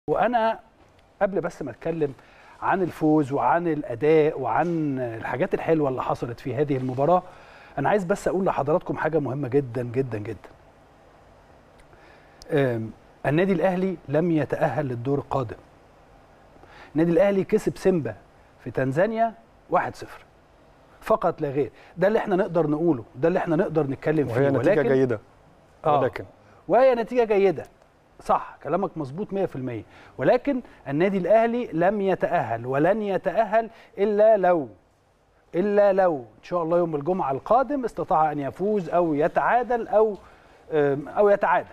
وانا قبل بس ما اتكلم عن الفوز وعن الاداء وعن الحاجات الحلوه اللي حصلت في هذه المباراه انا عايز بس اقول لحضراتكم حاجه مهمه جدا جدا جدا آم، النادي الاهلي لم يتاهل للدور القادم النادي الاهلي كسب سيمبا في تنزانيا 1-0 فقط لا غير ده اللي احنا نقدر نقوله ده اللي احنا نقدر نتكلم فيه وهي نتيجه جيده آه. ولكن وهي نتيجه جيده صح كلامك مظبوط 100% ولكن النادي الاهلي لم يتاهل ولن يتاهل الا لو الا لو ان شاء الله يوم الجمعه القادم استطاع ان يفوز او يتعادل او آم، او يتعادل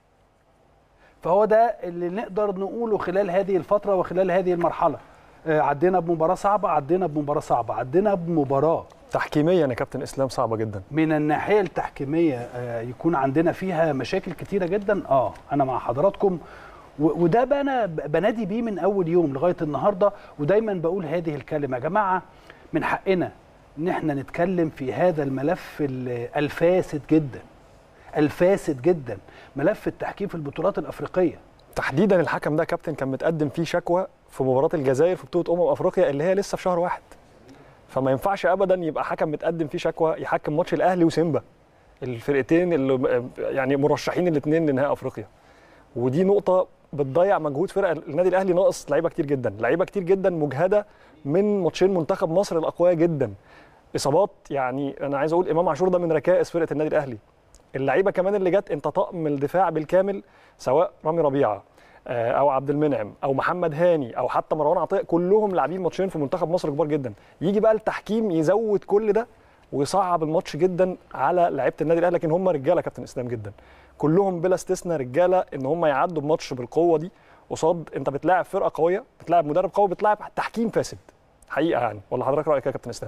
فهو ده اللي نقدر نقوله خلال هذه الفتره وخلال هذه المرحله آه، عدينا بمباراه صعبه عدينا بمباراه صعبه عدينا بمباراه تحكيميا يا كابتن اسلام صعبه جدا من الناحيه التحكيميه آه، يكون عندنا فيها مشاكل كتيره جدا اه انا مع حضراتكم و- وده بقى انا ب- بنادي بيه من اول يوم لغايه النهارده ودايما بقول هذه الكلمه يا جماعه من حقنا ان احنا نتكلم في هذا الملف ال- الفاسد جدا الفاسد جدا ملف التحكيم في البطولات الافريقيه تحديدا الحكم ده يا كابتن كان متقدم فيه شكوى في مباراه الجزائر في بطوله امم افريقيا اللي هي لسه في شهر واحد فما ينفعش ابدا يبقى حكم متقدم فيه شكوى يحكم ماتش الاهلي وسيمبا الفرقتين اللي م- يعني مرشحين الاثنين لنهائي افريقيا ودي نقطه بتضيع مجهود فرق النادي الاهلي ناقص لعيبه كتير جدا لعيبه كتير جدا مجهده من ماتشين منتخب مصر الاقوياء جدا اصابات يعني انا عايز اقول امام عاشور ده من ركائز فرقه النادي الاهلي اللعيبه كمان اللي جت انت طقم الدفاع بالكامل سواء رامي ربيعه آه، او عبد المنعم او محمد هاني او حتى مروان عطيه كلهم لاعبين ماتشين في منتخب مصر كبار جدا يجي بقى التحكيم يزود كل ده ويصعب الماتش جدا على لعيبه النادي الاهلي لكن هم رجاله كابتن اسلام جدا كلهم بلا استثناء رجاله ان هم يعدوا بماتش بالقوه دي قصاد انت بتلاعب فرقه قويه بتلاعب مدرب قوي بتلاعب تحكيم فاسد حقيقه يعني ولا حضرتك رايك إيه يا كابتن اسلام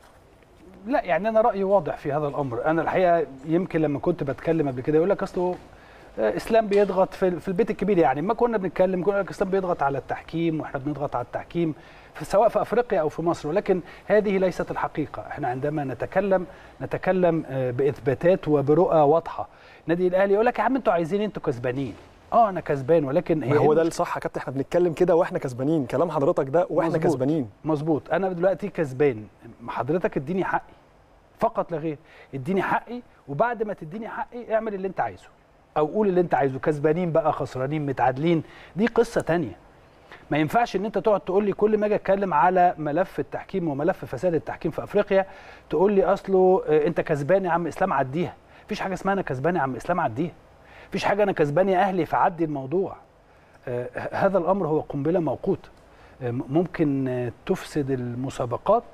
لا يعني انا رايي واضح في هذا الامر انا الحقيقه يمكن لما كنت بتكلم قبل كده يقول لك اصله آه، اسلام بيضغط في في البيت الكبير يعني ما كنا بنتكلم كنا لك اسلام بيضغط على التحكيم واحنا بنضغط على التحكيم في سواء في افريقيا او في مصر ولكن هذه ليست الحقيقه احنا عندما نتكلم نتكلم آه، باثباتات وبرؤى واضحه النادي الاهلي يقول لك يا عم انتوا عايزين انتوا كسبانين اه انا كسبان ولكن ما هو ده المشكلة- الصح يا كابتن احنا بنتكلم كده واحنا كسبانين كلام حضرتك ده واحنا مظبوط. كسبانين مظبوط انا دلوقتي كسبان حضرتك اديني حقي فقط لا غير اديني حقي وبعد ما تديني حقي اعمل اللي انت عايزه او قول اللي انت عايزه كسبانين بقى خسرانين متعادلين دي قصه تانية ما ينفعش ان انت تقعد تقول لي كل ما اجي اتكلم على ملف التحكيم وملف فساد التحكيم في افريقيا تقول لي اصله آه، انت كسبان يا عم اسلام عديها مفيش حاجه اسمها انا كسبان يا عم اسلام عديها مفيش حاجه انا كسبان يا اهلي فعدي الموضوع آه، هذا الامر هو قنبله موقوته آه، ممكن آه، تفسد المسابقات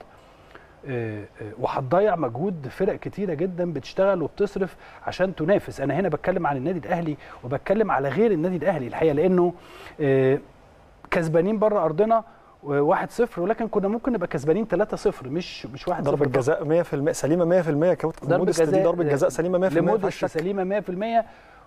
آه، آه، وهتضيع مجهود فرق كتيره جدا بتشتغل وبتصرف عشان تنافس انا هنا بتكلم عن النادي الاهلي وبتكلم على غير النادي الاهلي الحقيقه لانه آه، كسبانين بره ارضنا 1-0 ولكن كنا ممكن نبقى كسبانين 3-0 مش مش 1-0 ضربة فقط. جزاء 100% سليمة 100% يا كابتن ضربة موديست دي جزاء ضربة جزاء سليمة 100% ما لمدة فيهاش شك. سليمة 100%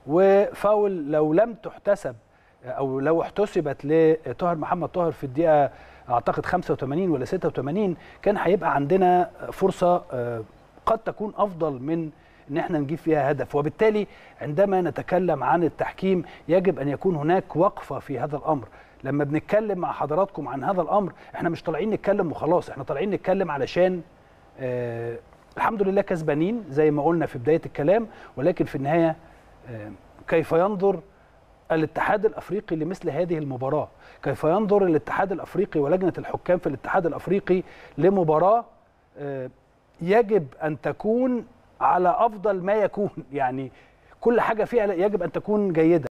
وفاول لو لم تحتسب او لو احتسبت لطاهر محمد طاهر في الدقيقة اعتقد 85 ولا 86 كان هيبقى عندنا فرصة آه، قد تكون افضل من ان احنا نجيب فيها هدف وبالتالي عندما نتكلم عن التحكيم يجب ان يكون هناك وقفة في هذا الامر لما بنتكلم مع حضراتكم عن هذا الامر احنا مش طالعين نتكلم وخلاص احنا طالعين نتكلم علشان آه الحمد لله كسبانين زي ما قلنا في بدايه الكلام ولكن في النهايه آه كيف ينظر الاتحاد الافريقي لمثل هذه المباراه كيف ينظر الاتحاد الافريقي ولجنه الحكام في الاتحاد الافريقي لمباراه آه يجب ان تكون على افضل ما يكون يعني كل حاجه فيها يجب ان تكون جيده